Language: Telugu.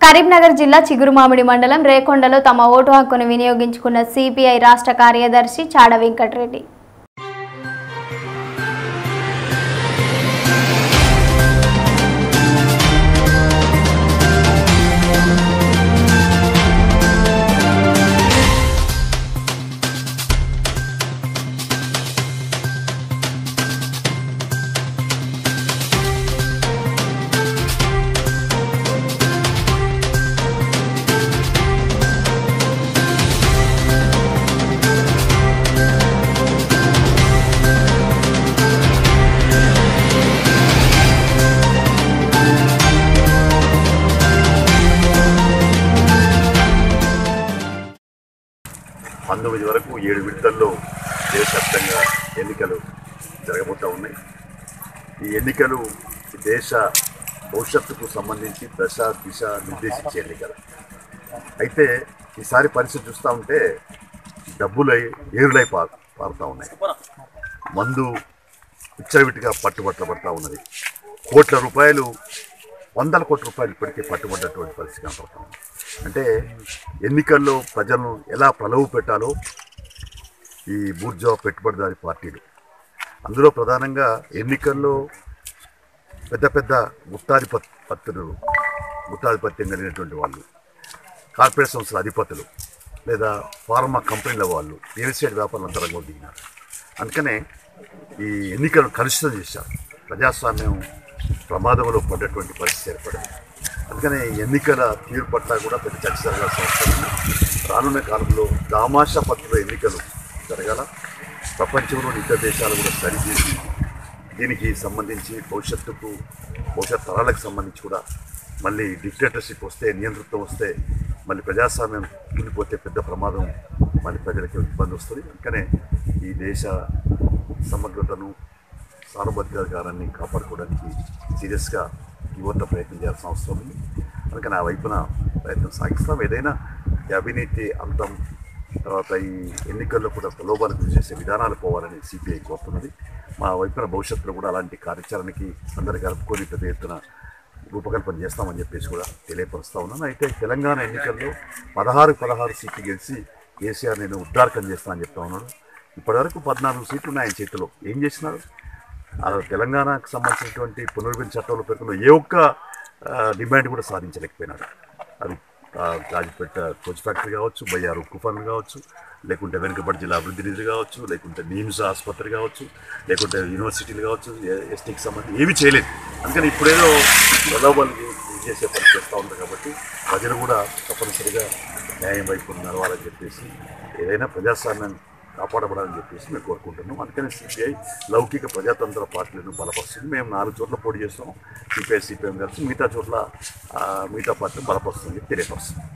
కరీంనగర్ జిల్లా చిగురుమామిడి మండలం రేకొండలో తమ ఓటు హక్కును వినియోగించుకున్న సిపిఐ రాష్ట్ర కార్యదర్శి చాడ వెంకటరెడ్డి పంతొమ్మిది వరకు ఏడు విడతల్లో దేశవ్యాప్తంగా ఎన్నికలు జరగబోతూ ఉన్నాయి ఈ ఎన్నికలు ఈ దేశ భవిష్యత్తుకు సంబంధించి దశ దిశ నిర్దేశించే ఎన్నికలు అయితే ఈసారి పరిస్థితి చూస్తూ ఉంటే డబ్బులై ఏరులై పా పారుతూ ఉన్నాయి మందు విచ్చలవిటిగా పట్టుబట్టబడతా ఉన్నది కోట్ల రూపాయలు వందల కోట్ల రూపాయలు ఇప్పటికే పట్టుబడ్డటువంటి పరిస్థితి కనపడతా ఉంది అంటే ఎన్నికల్లో ప్రజలను ఎలా ప్రలోభ పెట్టాలో ఈ బూర్జా పెట్టుబడిదారి పార్టీలు అందులో ప్రధానంగా ఎన్నికల్లో పెద్ద పెద్ద గుత్తాధిపత్తులు గుత్తాధిపత్యం కలిగినటువంటి వాళ్ళు కార్పొరేట్ సంస్థల అధిపతులు లేదా ఫార్మా కంపెనీల వాళ్ళు రియల్ ఎస్టేట్ వ్యాపారం అంతా రంగంలో దిగినారు అందుకనే ఈ ఎన్నికలను కలుషితం చేశారు ప్రజాస్వామ్యం ప్రమాదంలో పడ్డటువంటి పరిస్థితి ఏర్పడింది అందుకనే ఈ ఎన్నికల తీరు పట్ల కూడా పెద్ద చర్చ జరగాల్సిన అవసరం ఉంది రానున్న కాలంలో దామాషా పత్రుల ఎన్నికలు జరగాల ప్రపంచంలోని ఇతర దేశాలు కూడా సరిచేసి దీనికి సంబంధించి భవిష్యత్తుకు భవిష్యత్ తరాలకు సంబంధించి కూడా మళ్ళీ డిక్టేటర్షిప్ వస్తే నియంతృత్వం వస్తే మళ్ళీ ప్రజాస్వామ్యం కుంగిపోతే పెద్ద ప్రమాదం మళ్ళీ ప్రజలకి ఇబ్బంది వస్తుంది అందుకనే ఈ దేశ సమగ్రతను సార్వభౌతికాధికారాన్ని కాపాడుకోవడానికి సీరియస్గా యువత ప్రయత్నం చేయాల్సిన అవసరం ఉంది అందుకని ఆ వైపున ప్రయత్నం సాగిస్తాం ఏదైనా ఈ అవినీతి అంతం తర్వాత ఈ ఎన్నికల్లో కూడా ప్రలోభాలకు గురి చేసే విధానాలు పోవాలని సిపిఐ కోరుతున్నది మా వైపున భవిష్యత్తులో కూడా అలాంటి కార్యాచరణకి అందరు కలుపుకొని పెద్ద ఎత్తున రూపకల్పన చేస్తామని చెప్పేసి కూడా తెలియపరుస్తా ఉన్నాను అయితే తెలంగాణ ఎన్నికల్లో పదహారు పదహారు సీట్లు గెలిచి కేసీఆర్ నేను ఉద్దారకం చేస్తానని చెప్తా ఉన్నాడు ఇప్పటివరకు పద్నాలుగు సీట్లు ఉన్నాయి ఆయన చేతిలో ఏం చేసినారు ఆ తెలంగాణకు సంబంధించినటువంటి పునర్విభజన చట్టంలో పేర్కొన్న ఏ ఒక్క ఆ, డిమాండ్ కూడా సాధించలేకపోయినాడు అది ఆ, గాజిపేట కోచ్ ఫ్యాక్టరీ కావచ్చు బయ్యారు ఉక్కు ఫండ్ కావచ్చు లేకుంటే వెనుకబడి జిల్లా అభివృద్ధి నిధి కావచ్చు లేకుంటే నిమ్స్ ఆసుపత్రి కావచ్చు లేకుంటే యూనివర్సిటీలు కావచ్చు ఏ- ఎస్టీకి సంబంధించి ఏమీ చేయలేదు అందుకని ఇప్పుడేదో ప్రలోభాలు ఇది చేసే పని చేస్తూ ఉంటారు కాబట్టి ప్రజలు కూడా తప్పనిసరిగా న్యాయం వైపు నడవాలని చెప్పేసి ఏదైనా ప్రజాస్వామ్యం కాపాడబడాలని చెప్పేసి మేము కోరుకుంటున్నాం అందుకని సిపిఐ లౌకిక ప్రజాతంత్ర పార్టీలను బలపరుస్తుంది మేము నాలుగు చోట్ల పోటీ చేస్తాం సిపిఐ సిపిఎం కలిసి మిగతా చోట్ల ఆ, మిగతా పార్టీలు బలపరుస్తుంది తెలియపరుస్తుంది